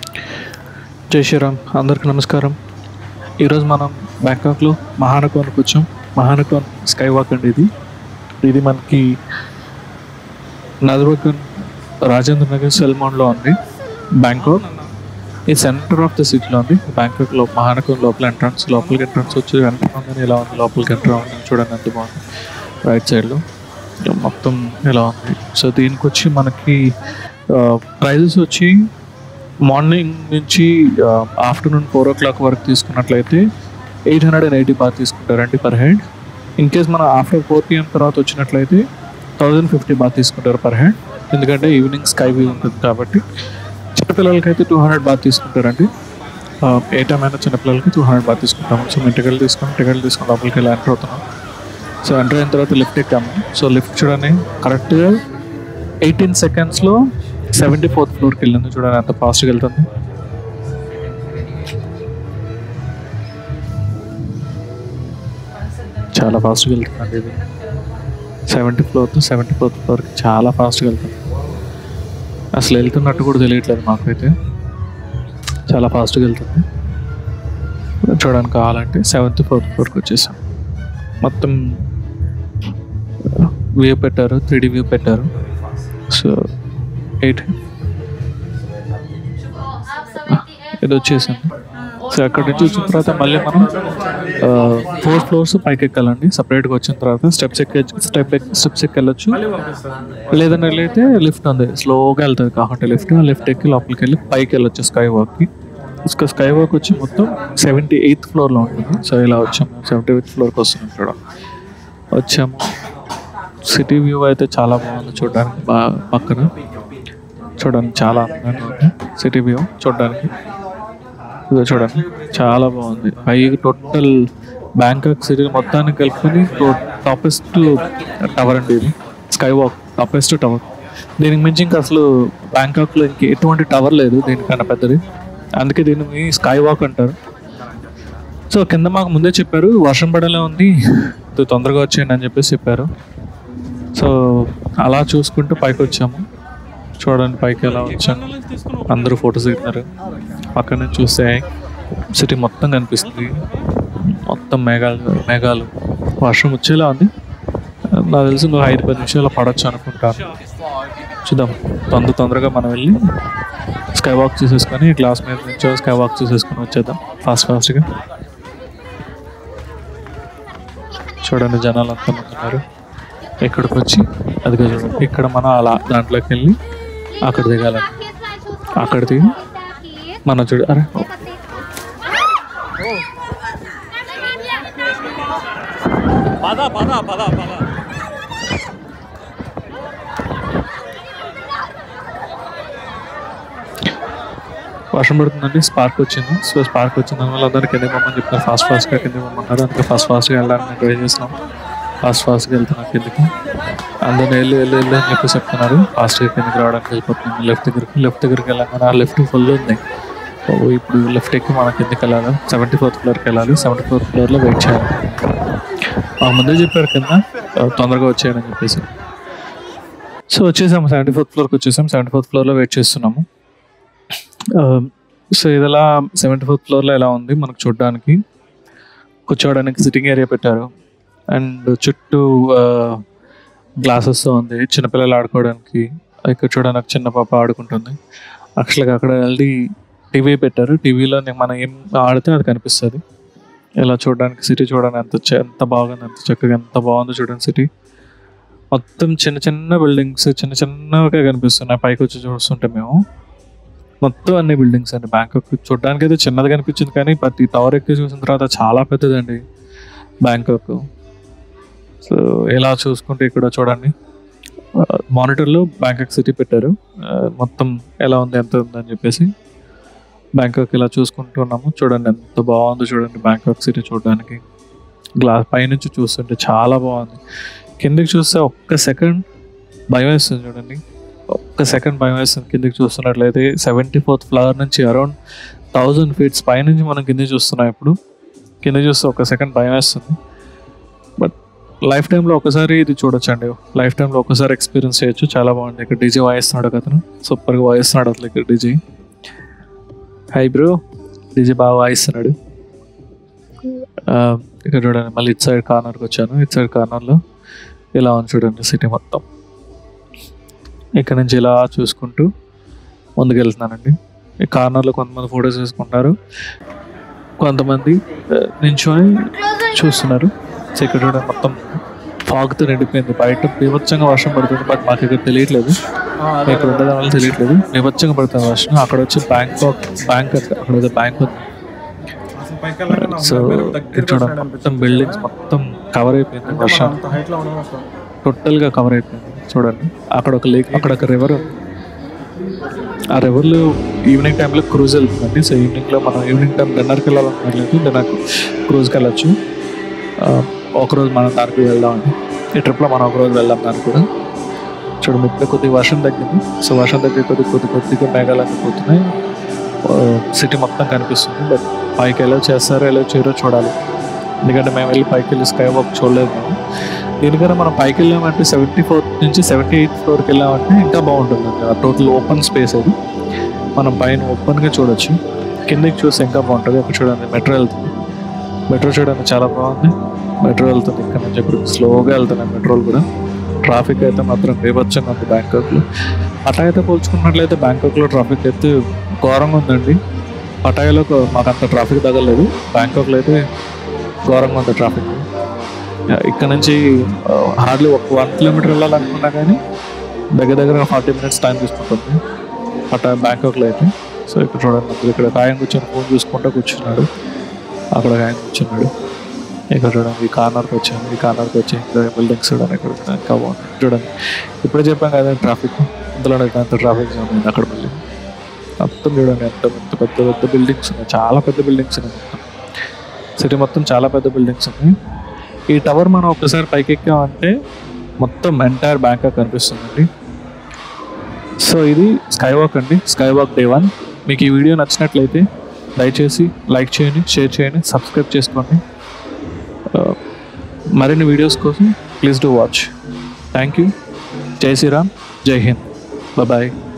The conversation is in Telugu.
జై శ్రీరామ్ అందరికి నమస్కారం ఈరోజు మనం బ్యాంకాక్లో మహానకోన్కి వచ్చాం మహానకోన్ స్కై వాక్ అండి ఇది ఇది మనకి నదర్బకన్ రాజేంద్ర నగర్ సెల్మాన్లో ఉంది బ్యాంకాక్ ఈ సెంటర్ ఆఫ్ ద సిటీలో ఉంది బ్యాంకాక్లో మహానకోన్ లోపల ఎంట్రన్స్ లోపలికి ఎంట్రన్స్ వచ్చి వెంటనే ఇలా ఉంది లోపలికి ఎంటర్ అవుతుంది చూడండి ఎంత బాగుంది రైట్ సైడ్లో మొత్తం ఇలా ఉంది సో దీనికి వచ్చి మనకి ప్రైజెస్ వచ్చి మార్నింగ్ నుంచి ఆఫ్టర్నూన్ ఫోర్ ఓ క్లాక్ వరకు తీసుకున్నట్లయితే eight hundred and eighty baht తీసుకుంటారండి పర్ హెడ్ ఇన్ కేస్ మనం ఆఫ్టర్ ఫోర్ పిఎం తర్వాత వచ్చినట్లయితే థౌజండ్ ఫిఫ్టీ బాత్ తీసుకుంటారు పర్ హెడ్ ఎందుకంటే ఈవినింగ్ స్కై వ్యూ ఉంటుంది కాబట్టి చిన్నపిల్లలకి అయితే టూ హండ్రెడ్ బాత్ తీసుకుంటారండి ఏ టైం అయినా చిన్నపిల్లలకి టూ హండ్రెడ్ బాత్ తీసుకుంటాము సో మేము టికెట్ తీసుకొని టికెట్ తీసుకొని లోపలికి వెళ్ళి ఎంటర్ అవుతున్నాం సో ఎంటర్ అయిన తర్వాత లిఫ్ట్ ఎక్కాము సో లిఫ్ట్ చూడండి కరెక్ట్గా ఎయిటీన్ సెకండ్స్లో సెవెంటీ ఫోర్త్ ఫ్లోర్కి వెళ్ళింది చూడండి ఎంత ఫాస్ట్గా వెళ్తుంది చాలా ఫాస్ట్గా వెళ్తుందండి ఇది seventy floor to seventy fourth ఫ్లోర్కి చాలా ఫాస్ట్గా వెళ్తుంది అసలు వెళ్తున్నట్టు కూడా తెలియట్లేదు మాకైతే చాలా ఫాస్ట్గా వెళ్తుంది చూడడానికి కావాలంటే సెవెంత్ ఫోర్త్ ఫ్లోర్కి వచ్చేసాం మొత్తం వ్యూ పెట్టారు త్రీ వ్యూ పెట్టారు సో ఎయిట్ ఇది వచ్చేసింది సో అక్కడ నుంచి వచ్చిన తర్వాత మళ్ళీ మనం ఫోర్ ఫ్లోర్స్ పైకి ఎక్కాలండి సపరేట్గా వచ్చిన తర్వాత స్టెప్స్ ఎక్కే స్టెప్ స్టెప్స్ ఎక్కి వెళ్ళొచ్చు లేదని వెళ్ళైతే లిఫ్ట్ ఉంది స్లోగా వెళ్తుంది కాబట్టి లిఫ్ట్ ఆ లిఫ్ట్ ఎక్కి లోపలికి వెళ్ళి పైకి వెళ్ళొచ్చు స్కై వాక్కి స్కై వాక్ వచ్చి మొత్తం సెవెంటీ ఎయిత్ ఫ్లోర్లో ఉంటుంది సో ఇలా వచ్చాము సెవెంటీ ఎయిత్ ఫ్లోర్కి వస్తున్నాం ఇక్కడ వచ్చాము సిటీ వ్యూ అయితే చాలా బాగుంది చూడడానికి బాగా పక్కన చూడడానికి చాలా అందంగా ఉంది సిటీ వ్యూ చూడడానికి ఇదో చూడండి చాలా బాగుంది పైకి టోటల్ బ్యాంకాక్ సిటీ మొత్తాన్ని కలుపుకొని టాపెస్ట్ టవర్ అండి ఇది స్కై వాక్ టాపెస్ట్ టవర్ దీనికి మించి ఇంకా అసలు బ్యాంకాక్లో ఇంక ఎటువంటి టవర్ లేదు దీనికన్నా పెద్దది అందుకే దీన్ని స్కై వాక్ అంటారు సో కింద మాకు ముందే చెప్పారు వర్షం పడేలా ఉంది ఇది తొందరగా వచ్చేయండి అని చెప్పేసి చెప్పారు సో అలా చూసుకుంటూ పైకి వచ్చాము చూడండి పైకి ఎలా వచ్చాము అందరూ ఫొటోస్ దిగుతున్నారు పక్కన నుంచి చూస్తే సిటీ మొత్తం కనిపిస్తుంది మొత్తం మేఘాలు మేఘాలు వర్షం వచ్చేలా ఉంది నాకు తెలిసి నువ్వు ఐదు పది నిమిషాలు పడవచ్చు అనుకుంటాను చూద్దాం తొందర తొందరగా మనం వెళ్ళి స్కై వాక్ చేసేసుకొని గ్లాస్ మీద నుంచో స్కై వాక్ చేసేసుకొని వచ్చేద్దాం ఫాస్ట్ ఫాస్ట్గా చూడండి జనాలు అంతా మంది ఉన్నారు ఇక్కడికి వచ్చి అదిగా చూడండి ఇక్కడ మనం అలా దాంట్లోకి వెళ్ళి అక్కడ దిగాలి అక్కడ దిగి మనం చూడ అరే పద పద పద పద వర్షం పడుతుందండి స్పార్క్ వచ్చింది సో స్పార్క్ వచ్చిన దానివల్ల అందరూ కింద పోమని చెప్పారు ఫాస్ట్ ఫాస్ట్గా కింద పోమన్నారు అందుకే ఫాస్ట్ ఫాస్ట్గా వెళ్ళడానికి ట్రై చేస్తున్నాం ఫాస్ట్ ఫాస్ట్గా వెళ్తున్నాం కిందకి అందరిని వెళ్ళి వెళ్ళి వెళ్ళి అని చెప్పి చెప్తున్నారు ఫాస్ట్గా కిందకి రావడానికి వెళ్ళిపోతున్నాం లెఫ్ట్ దగ్గరికి లెఫ్ట్ దగ్గరికి వెళ్ళాం ఆ లెఫ్ట్ ఫుల్ ఉంది ఓ ఇప్పుడు లెఫ్ట్ ఎక్కి మనం కిందకి వెళ్ళాలి సెవెంటీ ఫోర్త్ ఫ్లోర్కి వెళ్ళాలి సెవెంటీ ఫోర్త్ ఫ్లోర్లో వెయిట్ చేయాలి మాకు ముందే చెప్పారు కింద ఆ, తొందరగా వచ్చేయని చెప్పేసి సో వచ్చేసాము సెవెంటీ ఫోర్త్ ఫ్లోర్కి వచ్చేసాం సెవెంటీ ఫోర్త్ ఫ్లోర్లో వెయిట్ చేస్తున్నాము సో ఇదిలా సెవెంటీ ఫోర్త్ ఫ్లోర్లో ఎలా ఉంది మనకు చూడడానికి కూర్చోవడానికి సిట్టింగ్ ఏరియా పెట్టారు అండ్ చుట్టూ గ్లాసెస్ ఉంది చిన్నపిల్లలు ఆడుకోవడానికి ఇక్కడ చూడడానికి చిన్న పాప ఆడుకుంటుంది యాక్చువల్గా అక్కడ వెళ్ళి టీవీ పెట్టారు టీవీలో మనం ఏం ఆడితే అది కనిపిస్తుంది ఇలా చూడడానికి సిటీ చూడడానికి ఎంత చ- ఎంత బాగుంది ఎంత చక్కగా ఎంత బాగుందో చూడండి సిటీ మొత్తం చిన్న చిన్న బిల్డింగ్స్ చిన్న చిన్నగా కనిపిస్తున్నాయి పైకి వచ్చి చూస్తుంటే మేము మొత్తం అన్ని బిల్డింగ్స్ అండి బ్యాంకాక్ చూడడానికి అయితే చిన్నది కనిపించింది కానీ ప్రతి టవర్ ఎక్కి చూసిన తర్వాత చాలా పెద్దదండి బ్యాంకాక్ సో ఇలా చూసుకుంటే ఇక్కడ చూడండి మానిటర్లో బ్యాంకాక్ సిటీ పెట్టారు ఆ, మొత్తం ఎలా ఉంది ఎంత ఉంది అని చెప్పేసి బ్యాంకాక్ ఇలా చూసుకుంటున్నాము చూడండి ఎంత బాగుందో చూడండి బ్యాంకాక్ సిటీ చూడడానికి గ్లాస్ పైనుంచి చూస్తుంటే చాలా బాగుంది కిందకి చూస్తే ఒక్క సెకండ్ భయం వేస్తుంది చూడండి ఒక్క సెకండ్ భయం వేస్తుంది కిందకి చూస్తున్నట్లయితే సెవెంటీ ఫోర్త్ ఫ్లవర్ నుంచి అరౌండ్ థౌజండ్ ఫీట్స్ పైనుంచి మనం కింద చూస్తున్నాం ఇప్పుడు కింద చూస్తే ఒక సెకండ్ భయం వేస్తుంది బట్ లైఫ్ టైంలో ఒకసారి ఇది చూడొచ్చండి లైఫ్ టైంలో ఒకసారి ఎక్స్పీరియన్స్ చేయొచ్చు చాలా బాగుంది ఇక్కడ డీజే వాయిస్తున్నాడు ఒక అతను సూపర్గా వాయిస్తున్నాడు అసలు ఇక్కడ డీజే హై బ్రో డీజే బాగా వాయిస్తున్నాడు ఆ, ఇక్కడ చూడండి మళ్ళీ ఇటు సైడ్ కార్నర్కి వచ్చాను ఇటు సైడ్ కార్నర్లో ఇలా ఉంది చూడండి సిటీ మొత్తం ఇక్కడ నుంచి ఇలా చూసుకుంటూ ముందుకు వెళ్తున్నానండి ఈ కార్నర్లో కొంతమంది ఫొటోస్ తీసుకుంటారు కొంతమంది ఆ, నించొని చూస్తున్నారు సో ఇక్కడ చూడండి మొత్తం ఫాగ్తో నిండిపోయింది బయట బీభత్సంగా వర్షం పడుతుంది బట్ మాకు ఇక్కడ తెలియట్లేదు ఇక్కడ ఉండడం వల్ల తెలియట్లేదు బీభత్సంగా పడుతుంది వర్షం అక్కడ వచ్చి బ్యాంకాక్ బ్యాంక్ అంటే అక్కడ ఏదో బ్యాంక్ ఉంది సో ఇక్కడ చూడండి మొత్తం బిల్డింగ్స్ మొత్తం కవర్ అయిపోయింది వర్షం టోటల్ గా కవర్ అయిపోయింది చూడండి అక్కడ ఒక లేక్ అక్కడ ఒక రివర్ ఉంది ఆ రివర్లో ఈవినింగ్ టైంలో క్రూజ్ వెళ్తుందండి సో ఈవినింగ్ లో మనం ఈవినింగ్ టైం డిన్నర్కి వెళ్ళాలనుకోలేదు డిన్నర్ క్రూజ్కి వెళ్ళొచ్చు ఆ, ఒకరోజు మనం దానికి వెళ్దామండి ఈ ట్రిప్లో మనం ఒకరోజు వెళ్దాం దానికి కూడా చూడండి ఇప్పుడే కొద్దిగా వర్షం తగ్గింది సో వర్షం తగ్గే కొద్ది కొద్ది కొద్దిగా మేఘాలు అన్నీ పోతున్నాయి సిటీ మొత్తం కనిపిస్తుంది బట్ పైకి ఎలా చేస్తారో ఎలా చేయరో చూడాలి ఎందుకంటే మేము వెళ్ళి పైకి వెళ్ళి స్కై వాక్ చూడలేదు మేము దీనికన్నా మనం పైకి వెళ్ళామంటే సెవెంటీ ఫోర్ నుంచి సెవెంటీ ఎయిత్ ఫ్లోర్కి వెళ్ళామంటే ఇంకా బాగుంటుందండి ఆ టోటల్ ఓపెన్ స్పేస్ అది మనం పైన ఓపెన్గా చూడొచ్చు కిందకి చూస్తే ఇంకా బాగుంటుంది అక్కడ చూడండి మెట్రో వెళ్తుంది మెట్రో చూడండి చాలా బాగుంది మెట్రో వెళ్తుంది ఇక్కడ నుంచి ఇప్పుడు స్లోగా వెళ్తున్నాయి మెట్రోలు కూడా ట్రాఫిక్ అయితే మాత్రం బీభత్సంగా ఉంది బ్యాంకాక్లో పటాయితో పోల్చుకున్నట్లయితే బ్యాంకాక్లో ట్రాఫిక్ అయితే ఘోరంగా ఉందండి పటాయాలో కొ- మాకు అంత ట్రాఫిక్ తగలేదు బ్యాంకాక్లో అయితే ఘోరంగా ఉంది ట్రాఫిక్ ఇక్కడ నుంచి హార్డ్లీ ఒక వన్ కిలోమీటర్ వెళ్ళాలనుకున్నా కానీ దగ్గర దగ్గర ఫార్టీ మినిట్స్ టైం తీసుకుంటుంది పటా బ్యాంకాక్లో అయితే సో ఇక్కడ చూడండి అందరూ ఇక్కడ ఒక ఆయన కూర్చొని ఫోన్ చూసుకుంటూ కూర్చున్నాడు అక్కడ ఒక ఆయన కూర్చున్నాడు ఇక్కడ చూడండి ఈ కార్నర్కి వచ్చాము ఈ కార్నర్కి వచ్చి ఇక్కడ బిల్డింగ్స్ చూడండి ఇక్కడ చూడండి ఇంకా బాగుంది చూడండి ఇప్పుడే చెప్పాం కదా ట్రాఫిక్ ఇందులో ఎంత ట్రాఫిక్ జామ్ ఉంది అక్కడ మళ్ళీ మొత్తం చూడండి ఎంత పెద్ద పెద్ద పెద్ద బిల్డింగ్స్ ఉన్నాయి చాలా పెద్ద బిల్డింగ్స్ ఉన్నాయి మొత్తం సిటీ మొత్తం చాలా పెద్ద బిల్డింగ్స్ ఉన్నాయి ఈ టవర్ మనం ఒకసారి పైకి ఎక్కామంటే మొత్తం ఎంటైర్ బ్యాంకాక్ కనిపిస్తుందండి సో ఇది స్కై వాక్ అండి స్కై వాక్ డే వన్ మీకు ఈ వీడియో నచ్చినట్లయితే దయచేసి లైక్ చేయండి షేర్ చేయండి సబ్స్క్రైబ్ చేసుకోండి ఆ, మరిన్ని వీడియోస్ కోసం please do watch thank you జై శ్రీరామ్ జై హింద్ బాయ్